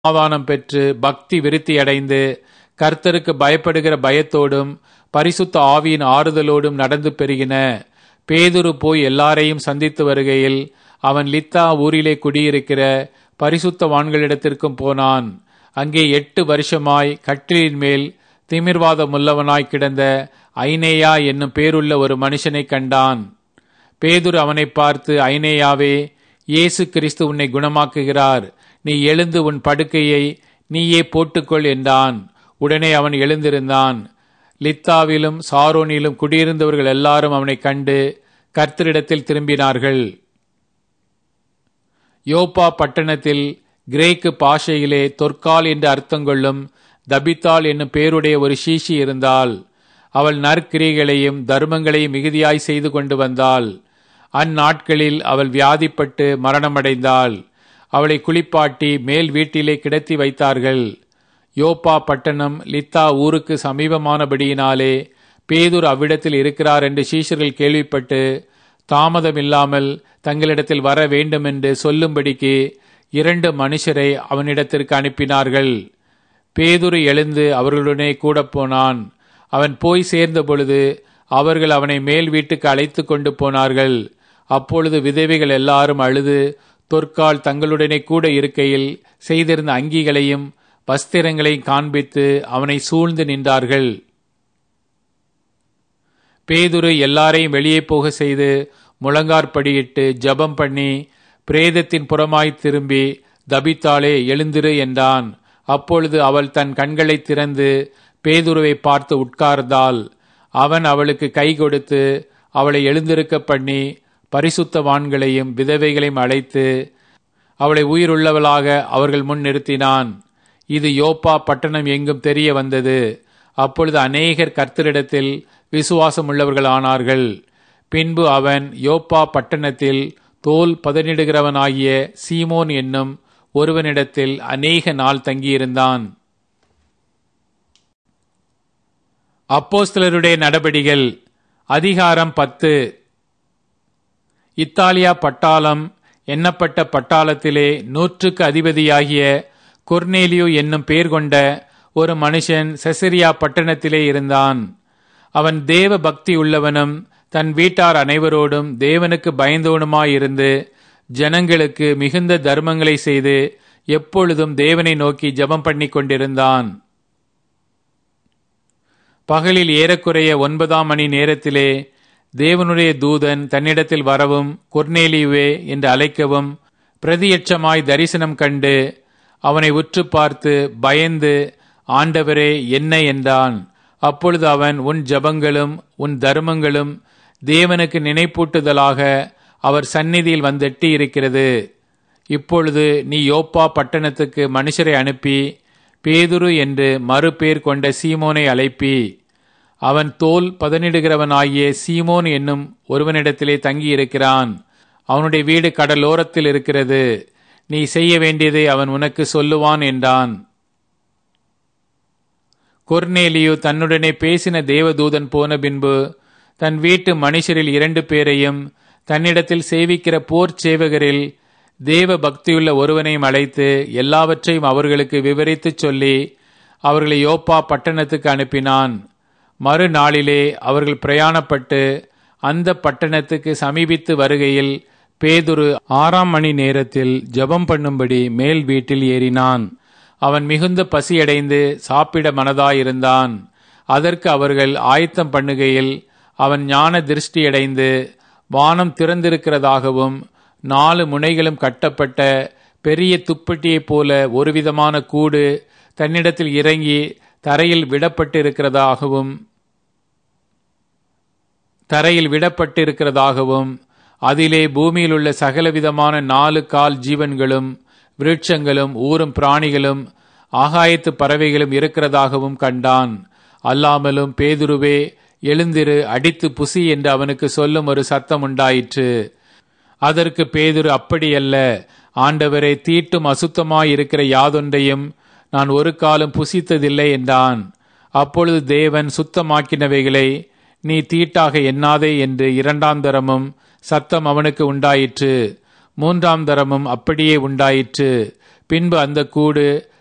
சமாதானம் பெற்று பக்தி விருத்தியடைந்து கர்த்தருக்கு பயப்படுகிற பயத்தோடும் பரிசுத்த ஆவியின் ஆறுதலோடும் நடந்து பெருகின பேதுரு போய் எல்லாரையும் சந்தித்து வருகையில் அவன் லித்தா ஊரிலே குடியிருக்கிற பரிசுத்தவான்களிடத்திற்கும் போனான் அங்கே எட்டு வருஷமாய் கட்டிலின் மேல் திமிர்வாதமுள்ளவனாய் கிடந்த ஐனேயா என்னும் பேருள்ள ஒரு மனுஷனைக் கண்டான் பேதுரு அவனை பார்த்து ஐனேயாவே இயேசு கிறிஸ்து உன்னை குணமாக்குகிறார் நீ எழுந்து உன் படுக்கையை நீயே போட்டுக்கொள் என்றான் உடனே அவன் எழுந்திருந்தான் லித்தாவிலும் சாரோனிலும் குடியிருந்தவர்கள் எல்லாரும் அவனை கண்டு கர்த்தரிடத்தில் திரும்பினார்கள் யோப்பா பட்டணத்தில் கிரேக்கு பாஷையிலே தொற்கால் என்று அர்த்தங்கொள்ளும் தபித்தாள் என்னும் பேருடைய ஒரு சீஷி இருந்தாள் அவள் நற்கிரிகளையும் தர்மங்களையும் மிகுதியாய் செய்து கொண்டு வந்தாள் அந்நாட்களில் அவள் வியாதிப்பட்டு மரணமடைந்தாள் அவளை குளிப்பாட்டி மேல் வீட்டிலே கிடத்தி வைத்தார்கள் யோப்பா பட்டணம் லித்தா ஊருக்கு சமீபமானபடியினாலே பேதுர் அவ்விடத்தில் இருக்கிறார் என்று சீஷர்கள் கேள்விப்பட்டு தாமதமில்லாமல் தங்களிடத்தில் வர வேண்டுமென்று சொல்லும்படிக்கு இரண்டு மனுஷரை அவனிடத்திற்கு அனுப்பினார்கள் பேதுரு எழுந்து அவர்களுடனே கூட போனான் அவன் போய் சேர்ந்த பொழுது அவர்கள் அவனை மேல் வீட்டுக்கு அழைத்து கொண்டு போனார்கள் அப்பொழுது விதவைகள் எல்லாரும் அழுது தொற்கால் தங்களுடனே கூட இருக்கையில் செய்திருந்த அங்கிகளையும் வஸ்திரங்களையும் காண்பித்து அவனை சூழ்ந்து நின்றார்கள் பேதுரு எல்லாரையும் வெளியே போக செய்து முழங்கார்படியிட்டு ஜபம் பண்ணி பிரேதத்தின் புறமாய் திரும்பி தபித்தாளே எழுந்திரு என்றான் அப்பொழுது அவள் தன் கண்களை திறந்து பேதுருவை பார்த்து உட்கார்ந்தாள் அவன் அவளுக்கு கை கொடுத்து அவளை எழுந்திருக்க பண்ணி பரிசுத்தவான்களையும் விதவைகளையும் அழைத்து அவளை உயிருள்ளவளாக அவர்கள் முன் நிறுத்தினான் இது யோப்பா பட்டணம் எங்கும் தெரிய வந்தது அப்பொழுது அநேகர் கர்த்தரிடத்தில் விசுவாசம் உள்ளவர்கள் ஆனார்கள் பின்பு அவன் யோப்பா பட்டணத்தில் தோல் பதனிடுகிறவனாகிய சீமோன் என்னும் ஒருவனிடத்தில் அநேக நாள் தங்கியிருந்தான் அப்போஸ்தலருடைய நடபடிகள் அதிகாரம் பத்து இத்தாலியா பட்டாளம் எண்ணப்பட்ட பட்டாளத்திலே நூற்றுக்கு அதிபதியாகிய கொர்னேலியோ என்னும் பேர் கொண்ட ஒரு மனுஷன் செசரியா பட்டணத்திலே இருந்தான் அவன் தேவ பக்தி உள்ளவனும் தன் வீட்டார் அனைவரோடும் தேவனுக்கு பயந்தவனுமாயிருந்து ஜனங்களுக்கு மிகுந்த தர்மங்களை செய்து எப்பொழுதும் தேவனை நோக்கி ஜபம் பண்ணி கொண்டிருந்தான் பகலில் ஏறக்குறைய ஒன்பதாம் மணி நேரத்திலே தேவனுடைய தூதன் தன்னிடத்தில் வரவும் கொர்னேலியுவே என்று அழைக்கவும் பிரதியட்சமாய் தரிசனம் கண்டு அவனை உற்று பார்த்து பயந்து ஆண்டவரே என்ன என்றான் அப்பொழுது அவன் உன் ஜபங்களும் உன் தர்மங்களும் தேவனுக்கு நினைப்பூட்டுதலாக அவர் சந்நிதியில் வந்தெட்டி இருக்கிறது இப்பொழுது நீ யோப்பா பட்டணத்துக்கு மனுஷரை அனுப்பி பேதுரு என்று மறுபேர் கொண்ட சீமோனை அழைப்பி அவன் தோல் பதனிடுகிறவனாகிய சீமோன் என்னும் ஒருவனிடத்திலே தங்கியிருக்கிறான் அவனுடைய வீடு கடலோரத்தில் இருக்கிறது நீ செய்ய வேண்டியதை அவன் உனக்கு சொல்லுவான் என்றான் கொர்னேலியு தன்னுடனே பேசின தேவதூதன் போன பின்பு தன் வீட்டு மனுஷரில் இரண்டு பேரையும் தன்னிடத்தில் சேவிக்கிற போர் சேவகரில் தேவ பக்தியுள்ள ஒருவனையும் அழைத்து எல்லாவற்றையும் அவர்களுக்கு விவரித்துச் சொல்லி அவர்களை யோப்பா பட்டணத்துக்கு அனுப்பினான் மறுநாளிலே அவர்கள் பிரயாணப்பட்டு அந்த பட்டணத்துக்கு சமீபித்து வருகையில் பேதுரு ஆறாம் மணி நேரத்தில் ஜபம் பண்ணும்படி மேல் வீட்டில் ஏறினான் அவன் மிகுந்த பசியடைந்து சாப்பிட மனதாயிருந்தான் அதற்கு அவர்கள் ஆயத்தம் பண்ணுகையில் அவன் ஞான திருஷ்டியடைந்து வானம் திறந்திருக்கிறதாகவும் நாலு முனைகளும் கட்டப்பட்ட பெரிய துப்பட்டியைப் போல ஒருவிதமான கூடு தன்னிடத்தில் இறங்கி தரையில் விடப்பட்டிருக்கிறதாகவும் தரையில் விடப்பட்டிருக்கிறதாகவும் அதிலே பூமியில் உள்ள சகலவிதமான நாலு கால் ஜீவன்களும் விருட்சங்களும் ஊரும் பிராணிகளும் ஆகாயத்து பறவைகளும் இருக்கிறதாகவும் கண்டான் அல்லாமலும் பேதுருவே எழுந்திரு அடித்து புசி என்று அவனுக்கு சொல்லும் ஒரு சத்தம் உண்டாயிற்று அதற்கு பேதுரு அப்படியல்ல ஆண்டவரை தீட்டும் அசுத்தமாயிருக்கிற யாதொன்றையும் நான் ஒரு காலம் புசித்ததில்லை என்றான் அப்பொழுது தேவன் சுத்தமாக்கினவைகளை நீ தீட்டாக எண்ணாதே என்று இரண்டாம் தரமும் சத்தம் அவனுக்கு உண்டாயிற்று மூன்றாம் தரமும் அப்படியே உண்டாயிற்று பின்பு அந்த கூடு